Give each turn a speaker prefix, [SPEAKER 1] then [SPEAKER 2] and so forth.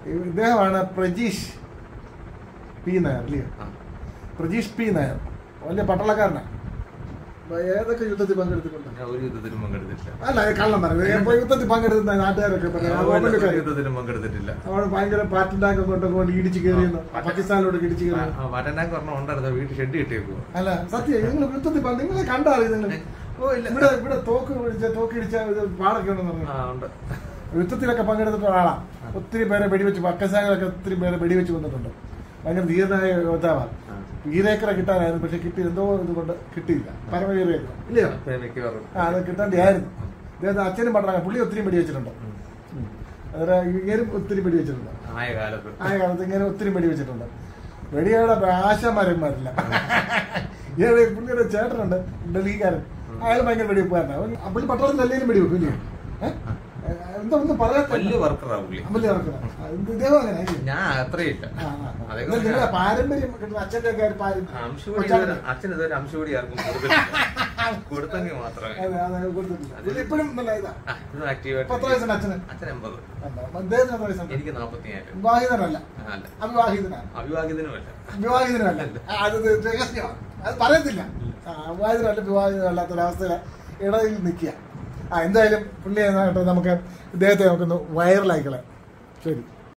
[SPEAKER 1] ഇദ്ദേഹമാണ് പ്രജീഷ് പി നായർ അല്ലയോ
[SPEAKER 2] ആ.
[SPEAKER 1] പ്രജീഷ് പി നായർ വലിയ പട്ടാളക്കാരനാണ് അപ്പൊ ഏതൊക്കെ യുദ്ധത്തിൽ പങ്കെടുത്തിട്ടുണ്ട്
[SPEAKER 2] ഞാൻ ഒരു യുദ്ധത്തിലും പങ്കെടുത്തിട്ടില്ല
[SPEAKER 1] അല്ല അത് കള്ളം പറയുന്നത് ഇപ്പൊ യുദ്ധത്തിൽ പങ്കെടുത്ത നാട്ടുകാരൊക്കെ പറയാം
[SPEAKER 2] ഞാൻ
[SPEAKER 1] ഗവൺമെന്റ്
[SPEAKER 2] ഒരു
[SPEAKER 1] കാര്യം
[SPEAKER 2] യുദ്ധത്തിലും പങ്കെടുത്തിട്ടില്ല
[SPEAKER 1] അവിടെ ഭയങ്കര പാറ്റുണ്ടാക്കി കൊണ്ടൊക്കെ കൊണ്ട് ഇടിച്ച് കയറിയെന്ന് പാകിസ്ഥാനിലോട്ട് ഇടിച്ച് കയറി
[SPEAKER 2] വരനാക്ക് പറഞ്ഞ ഉണ്ടായിരുന്നു വീട്ടിൽ ഷെഡ് കിട്ടിയേക്കുവോ
[SPEAKER 1] അല്ല സത്യം നിങ്ങൾ യുദ്ധത്തിൽ പങ്ക് നിങ്ങളെ കണ്ടാറി നിങ്ങൾ
[SPEAKER 2] ഓ ഇല്ല
[SPEAKER 1] ഇവിടെ ഇവിടെ തോക്ക് പിടിച്ച തോക്ക് ഇടിച്ച ഇത് പാടൊക്കെ ഉണ്ടെന്ന് പറഞ്ഞു
[SPEAKER 2] ആ ഉണ്ട്
[SPEAKER 1] യുദ്ധത്തിലൊക്കെ പങ്കെടുത്തിട്ടുള്ള ആളാ ഒത്തിരി പേരെ വെടിവെച്ച് പാകിസ്ഥാനിലൊക്കെ ഒത്തിരി പേരെ വെടിവെച്ച് കൊന്നിട്ടുണ്ട് ഭയങ്കര ധീരനായ യോദ്ധാവാണ്
[SPEAKER 2] ആ.
[SPEAKER 1] വീരേക്കറ കിട്ടാനായിരുന്നു പക്ഷെ കിട്ടി എന്തോ ഇതുകൊണ്ട് കിട്ടിയില്ല പരമവീരേക്കറ ഇല്ലയോ
[SPEAKER 2] അപ്പൊ മിക്കവാറും
[SPEAKER 1] ആ അത് കിട്ടാണ്ടായിരുന്നു ഇദ്ദേഹത്തെ അച്ഛനും പട്ടാള പുള്ളി ഒത്തിരി വെടിവെച്ചിട്ടുണ്ട് അന്നേരം ഇങ്ങനെയും ഒത്തിരി വെടിവെച്ചിട്ടുണ്ട്
[SPEAKER 2] ആയ കാലത്ത്
[SPEAKER 1] ആ കാലത്ത് ഇങ്ങനെ ഒത്തിരി വെടിവെച്ചിട്ടുണ്ട് വെടിയുടെ ആശമാരന്മാരില്ല ഇയാള് പുള്ളിയുടെ ചേട്ടനുണ്ട് ഡൽഹിക്കാരൻ അയാൾ ഭയങ്കര വെടിവെപ്പുകാരനാണ് അവൻ- പുള്ളി പട്ടാളത്തിൽ അല്ലെങ്കിലും വെടിവെക്കും ഇല്ലയോ ഏഹ്? എന്താ ഒന്നും പറയാത്ത
[SPEAKER 2] വലിയ വർക്കറാ പുള്ളി
[SPEAKER 1] വലിയ ഇറക്കണം ഇദ്ദേഹം അങ്ങനെ ആയിരിക്കും.
[SPEAKER 2] ഞാൻ അത്രയില്ല
[SPEAKER 1] ആ, ആ, ആ.
[SPEAKER 2] അതൊക്കെ
[SPEAKER 1] എന്നാൽ നിങ്ങളുടെ പാരമ്പര്യം കിട്ടുന്ന അച്ഛന്റെ ഒക്കെ ഒരു പാരം-
[SPEAKER 2] അംശുപടി
[SPEAKER 1] കൊച്ചാട്ടന്.
[SPEAKER 2] അച്ഛൻ ഇതുവരെ അംശുപടി ആർക്കും കൊടുത്തിട്ടില്ല കൊടുത്തെങ്കിൽ മാത്രമേ
[SPEAKER 1] അതെ, അതെ, കൊടുത്തിട്ടില്ല. ഇത് ഇപ്പോഴും നല്ല ഇതാ
[SPEAKER 2] ആ, ഇത് ആക്റ്റീവായിട്ട്
[SPEAKER 1] പത്ത് വയസ്സുണ്ട് അച്ഛന്
[SPEAKER 2] അച്ഛൻ എൺപത്
[SPEAKER 1] അല്ല, അദ്ദേഹത്തിന് എത്ര വയസ്സുണ്ട്
[SPEAKER 2] എനിക്ക് നാപ്പത്തിയേഴ്
[SPEAKER 1] വിവാഹിതനല്ല
[SPEAKER 2] അല്ല
[SPEAKER 1] അവിവാഹിതനാണ്
[SPEAKER 2] അവിവാഹിതനുമല്ല
[SPEAKER 1] വിവാഹിതനല്ല ആ, അത് ഇത് രഹസ്യമാണ് അത് പറയത്തില്ല ആ വിവാഹിതനല്ല വിവാഹിതനല്ലാത്തൊരവസ്ഥയില് ഇടയിൽ നിൽക്കുക ആ എന്തായാലും പുള്ളി എന്നായിട്ട് നമുക്ക് ഇദ്ദേഹത്തെ നമുക്കൊന്ന് വൈറലായിക്കളെ ശരി